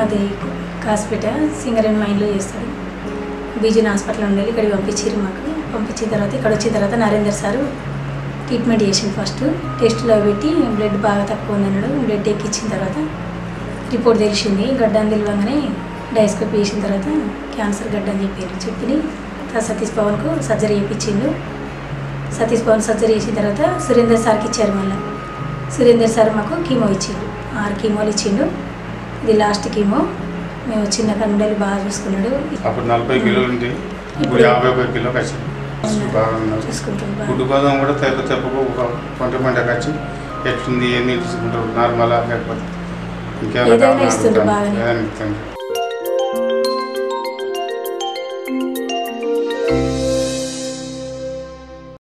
మాది కాసిపేట సింగరేణి మైండ్లో చేస్తాడు బీజన్ హాస్పిటల్ ఉండేది ఇక్కడికి పంపించారు మాకు పంపించిన తర్వాత ఇక్కడ వచ్చిన తర్వాత నరేందర్ సారు ట్రీట్మెంట్ చేసిండు ఫస్ట్ టెస్ట్లో పెట్టి బ్లడ్ బాగా తక్కువ ఉంది అన్నాడు బ్లడ్ ఎక్కించిన తర్వాత రిపోర్ట్ తెలిసింది గడ్డ అని తెలియగానే డైస్కోప్ చేసిన తర్వాత క్యాన్సర్ గడ్డ అని చెప్పారు చెప్పి తర్వాత సతీష్ పవన్కు సర్జరీ చేయించిండు సతీష్ పవన్ సర్జరీ చేసిన తర్వాత సురేందర్ సార్కి ఇచ్చారు మళ్ళీ సురేందర్ సార్ మాకు కీమో ఇచ్చిండు ఆరు కీమోలు ఇచ్చిండు ఇది లాస్ట్ కీమో మేము చిన్న కన్నుడలు బాగా చూసుకున్నాడు అప్పుడు నలభై కిలోలు ఉంటే ఇప్పుడు యాభై ఒక కిలోకి వచ్చింది బాగున్నారు చూసుకుంటాడు బాగా గుడ్డు కోసం కూడా తెప్ప తెప్పకు ఒక పంట పంటకు వచ్చి ఎట్లుంది ఏమి తీసుకుంటారు నార్మలా లేకపోతే ఇంకేమైనా ఏదైనా కావాలా ఇస్తుండ్రు అడుగుతాను. బాగానే. ఏదైనా ఇస్తుంది